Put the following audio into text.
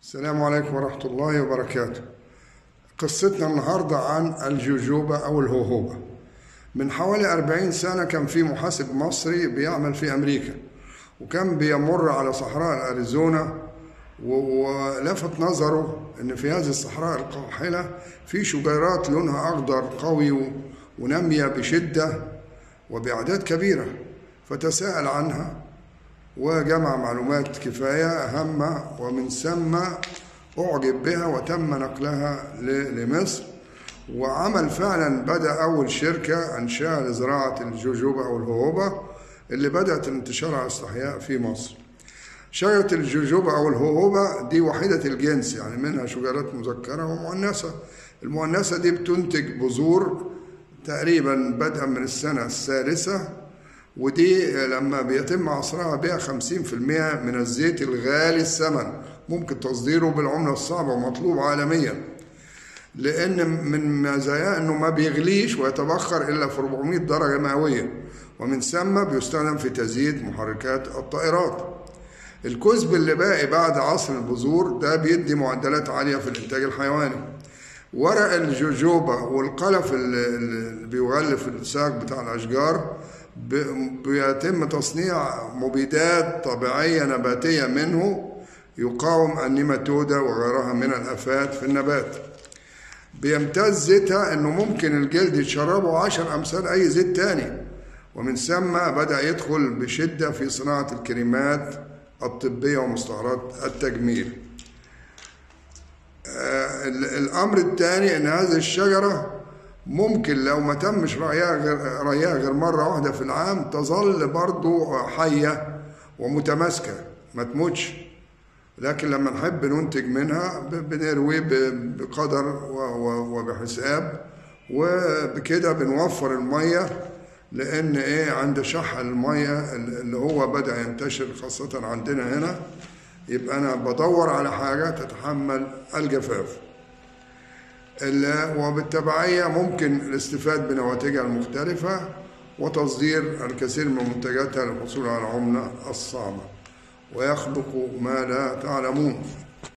السلام عليكم ورحمة الله وبركاته قصتنا النهاردة عن الجوجوبة أو الهوهوبة من حوالي أربعين سنة كان في محاسب مصري بيعمل في أمريكا وكان بيمر على صحراء أريزونا و- ولفت نظره أن في هذه الصحراء القاحلة في شجيرات لونها أخضر قوي و- ونامية بشدة وبأعداد كبيرة فتساءل عنها وجمع معلومات كفاية هامة ومن ثم أعجب بها وتم نقلها ل- لمصر وعمل فعلا بدأ أول شركة أنشاها لزراعة الجوجوبا أو الهوهوبة اللي بدأت الانتشار على استحياء في مصر شجرة الجوجوبا أو الهوهوبة دي وحيدة الجنس يعني منها شجرات مذكرة ومؤنثة المؤنثة دي بتنتج بذور تقريبا بدءا من السنة الثالثة ودي لما بيتم عصرها بها 50% من الزيت الغالي الثمن ممكن تصديره بالعملة الصعبة ومطلوب عالميا لأن من مزاياه إنه ما بيغليش ويتبخر إلا في 400 درجة مئوية ومن ثم بيستخدم في تزييت محركات الطائرات الكثب اللي باقي بعد عصر البذور ده بيدي معدلات عالية في الإنتاج الحيواني ورق الجوجوبا والقلف اللي اللي بيغلف الساق بتاع الأشجار ب- بيتم تصنيع مبيدات طبيعية نباتية منه يقاوم النيماتودا وغيرها من الآفات في النبات بيمتاز زيتها انه ممكن الجلد يتشربه عشر امثال اي زيت تاني ومن ثم بدا يدخل بشده في صناعه الكريمات الطبيه ومستحضرات التجميل آه، ال- الامر الثاني ان هذه الشجره ممكن لو ما تمش رعيها غير رعيها غير مره واحده في العام تظل برضو حيه ومتماسكه ما تموتش لكن لما نحب ننتج منها ب- بنروي ب- بقدر و- و- وبحساب وبكده بنوفر الميه لان ايه عند شح الميه اللي هو بدا ينتشر خاصه عندنا هنا يبقى انا بدور على حاجه تتحمل الجفاف ال- وبالتبعيه ممكن الاستفاد بنواتجها المختلفه وتصدير الكثير من منتجاتها للحصول على العمله الصعبه ويخلق ما لا تعلمون